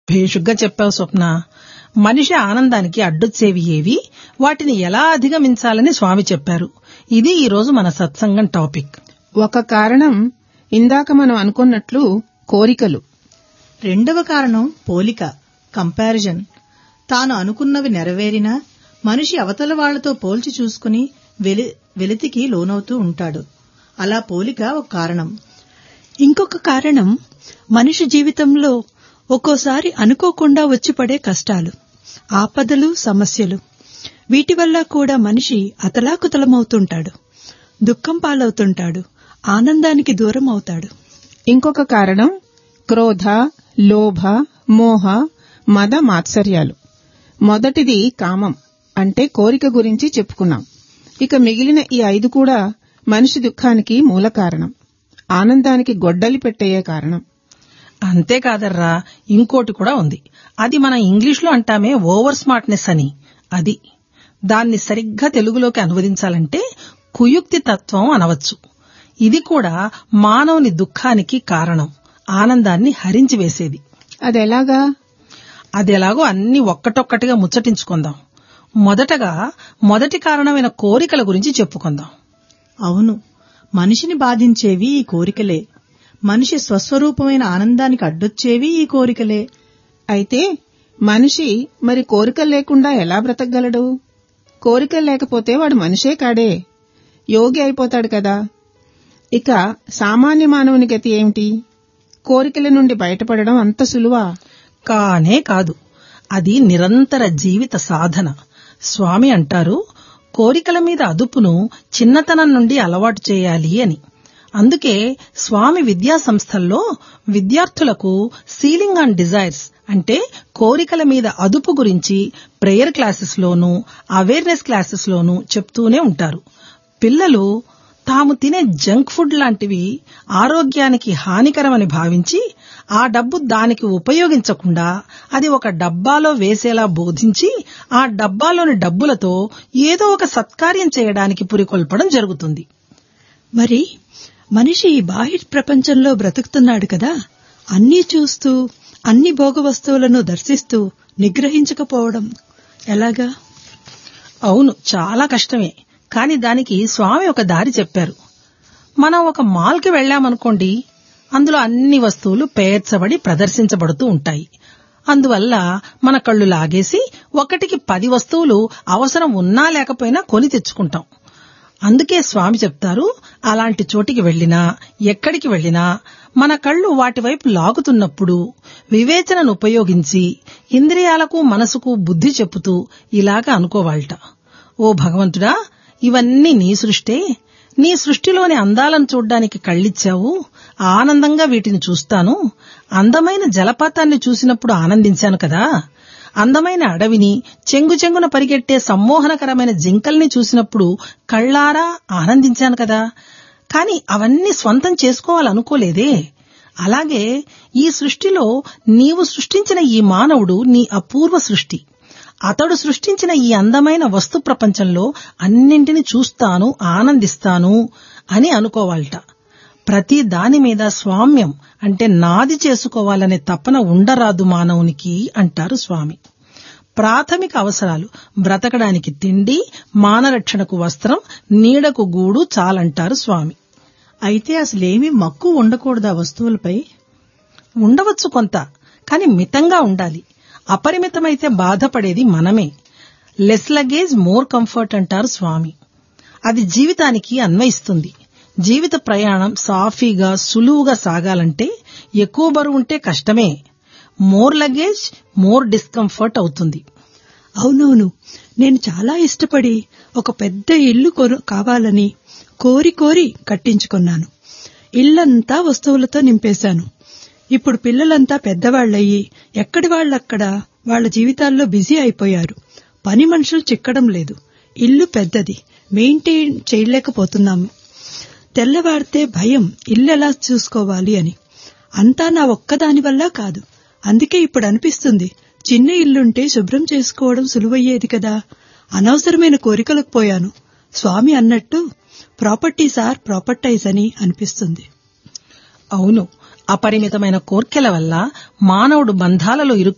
భేషుగ్గా చెప్పావు స్వప్న మనిషి ఆనందానికి అడ్డొచ్చేవి ఏవి వాటిని ఎలా అధిగమించాలని స్వామి చెప్పారు ఇది ఈ రోజు మన సత్సంగం టాపిక్ ఒక కారణం ఇందాక మనం అనుకున్నట్లు కోరికలు రెండవ కారణం పోలిక కంపారిజన్ తాను అనుకున్నవి నెరవేరినా మనిషి అవతల వాళ్లతో పోల్చి చూసుకుని వెలి వెలితికి లోనవుతూ ఉంటాడు అలా పోలిక ఒక కారణం ఇంకొక కారణం మనిషి జీవితంలో ఒక్కోసారి అనుకోకుండా వచ్చి పడే కష్టాలు ఆపదలు సమస్యలు వీటి వల్ల కూడా మనిషి అతలాకుతలమవుతుంటాడు దుఃఖం పాలవుతుంటాడు ఆనందానికి దూరం అవుతాడు ఇంకొక కారణం క్రోధ లోభ మోహ మద మాత్సర్యాలు మొదటిది కామం అంటే కోరిక గురించి చెప్పుకున్నాం ఇక మిగిలిన ఈ ఐదు కూడా మనిషి దుఃఖానికి మూల కారణం ఆనందానికి గొడ్డలి పెట్టేయే కారణం అంతేకాదర్రా ఇంకోటి కూడా ఉంది అది మనం ఇంగ్లీష్లో అంటామే ఓవర్ స్మార్ట్నెస్ అని అది దాన్ని సరిగ్గా తెలుగులోకి అనువదించాలంటే కుయుక్తి తత్వం అనవచ్చు ఇది కూడా మానవుని దుఃఖానికి కారణం ఆనందాన్ని హరించి వేసేది అదెలాగా అదెలాగో అన్ని ఒక్కటొక్కటిగా ముచ్చటించుకుందాం మొదటగా మొదటి కారణమైన కోరికల గురించి చెప్పుకుందాం అవును మనిషిని బాధించేవి ఈ కోరికలే మనిషి స్వస్వరూపమైన ఆనందానికి అడ్డొచ్చేవి ఈ కోరికలే అయితే మనిషి మరి కోరికలు లేకుండా ఎలా బ్రతకగలడు కోరికలు లేకపోతే వాడు మనిషే కాడే యోగి అయిపోతాడు కదా ఇక సామాన్య మానవుని గతి ఏమిటి కోరికల నుండి బయటపడడం అంత సులువా కానే కాదు అది నిరంతర జీవిత సాధన స్వామి అంటారు కోరికల మీద అదుపును చిన్నతనం నుండి అలవాటు చేయాలి అని అందుకే స్వామి విద్యా సంస్థల్లో విద్యార్థులకు సీలింగ్ ఆన్ డిజైర్స్ అంటే కోరికల మీద అదుపు గురించి ప్రేయర్ క్లాసెస్లోనూ అవేర్నెస్ క్లాసెస్లోనూ చెప్తూనే ఉంటారు పిల్లలు తాము తినే జంక్ ఫుడ్ లాంటివి ఆరోగ్యానికి హానికరమని భావించి ఆ డబ్బు దానికి ఉపయోగించకుండా అది ఒక డబ్బాలో వేసేలా బోధించి ఆ డబ్బాలోని డబ్బులతో ఏదో ఒక సత్కార్యం చేయడానికి పురికొల్పడం జరుగుతుంది మరి మనిషి ఈ బాహ్య ప్రపంచంలో బ్రతుకుతున్నాడు కదా అన్నీ చూస్తూ అన్ని భోగ వస్తువులను దర్శిస్తూ నిగ్రహించకపోవడం ఎలాగా అవును చాలా కష్టమే కాని దానికి స్వామి ఒక దారి చెప్పారు మనం ఒక మాల్కి వెళ్ళామనుకోండి అందులో అన్ని వస్తువులు పేర్చబడి ప్రదర్శించబడుతూ ఉంటాయి అందువల్ల మన కళ్ళు లాగేసి ఒకటికి పది వస్తువులు అవసరం ఉన్నా లేకపోయినా కొని తెచ్చుకుంటాం అందుకే స్వామి చెప్తారు అలాంటి చోటికి వెళ్ళినా ఎక్కడికి వెళ్ళినా మన కళ్ళు వాటి వైపు లాగుతున్నప్పుడు వివేచనను ఉపయోగించి ఇంద్రియాలకు మనసుకు బుద్ధి చెప్పుతూ ఇలాగ అనుకోవాలట ఓ భగవంతుడా ఇవన్నీ నీ సృష్టే నీ సృష్టిలోని అందాలను చూడ్డానికి కళ్ళిచ్చావు ఆనందంగా వీటిని చూస్తాను అందమైన జలపాతాన్ని చూసినప్పుడు ఆనందించాను కదా అందమైన అడవిని చెంగు చెంగున పరిగెట్టే సమ్మోహనకరమైన జింకల్ని చూసినప్పుడు కళ్ళారా ఆనందించాను కదా కాని అవన్నీ స్వంతం చేసుకోవాలనుకోలేదే అలాగే ఈ సృష్టిలో నీవు సృష్టించిన ఈ మానవుడు నీ అపూర్వ సృష్టి అతడు సృష్టించిన ఈ అందమైన వస్తు ప్రపంచంలో అన్నింటిని చూస్తాను ఆనందిస్తాను అని అనుకోవాలట ప్రతి దాని మీద స్వామ్యం అంటే నాది చేసుకోవాలనే తపన ఉండరాదు మానవునికి అంటారు స్వామి ప్రాథమిక అవసరాలు బ్రతకడానికి తిండి మానరక్షణకు వస్త్రం నీడకు గూడు చాలంటారు స్వామి అయితే అసలేమీ మక్కువ ఉండకూడదా వస్తువులపై ఉండవచ్చు కొంత కాని మితంగా ఉండాలి అపరిమితమైతే బాధపడేది మనమే లెస్ లగేజ్ మోర్ కంఫర్ట్ అంటారు స్వామి అది జీవితానికి అన్వయిస్తుంది జీవిత ప్రయాణం సాఫీగా సులువుగా సాగాలంటే ఎక్కువ బరువు ఉంటే కష్టమే మోర్ లగేజ్ మోర్ డిస్కంఫర్ట్ అవుతుంది అవునవును నేను చాలా ఇష్టపడి ఒక పెద్ద ఇల్లు కొను- కావాలని కోరి కోరి కట్టించుకున్నాను ఇల్లంతా వస్తువులతో నింపేశాను ఇప్పుడు పిల్లలంతా పెద్దవాళ్లయ్యి ఎక్కడి వాళ్ళక్కడ వాళ్ళ జీవితాల్లో బిజీ అయిపోయారు పని మనుషులు చిక్కడం లేదు ఇల్లు పెద్దది మెయింటైన్ చేయలేకపోతున్నాము తెల్లవారితే భయం ఇల్లు ఎలా చూసుకోవాలి అని అంతా నా ఒక్కదాని వల్ల కాదు అందుకే ఇప్పుడు అనిపిస్తుంది చిన్న ఇల్లుంటే శుభ్రం చేసుకోవడం సులువయ్యేది కదా అనవసరమైన కోరికలకు పోయాను స్వామి అన్నట్టు ప్రాపర్టీస్ ఆర్ ప్రాపర్టైజ్ అని అనిపిస్తుంది అవును అపరిమితమైన కోర్కెల వల్ల మానవుడు బంధాలలో ఇరుక్కు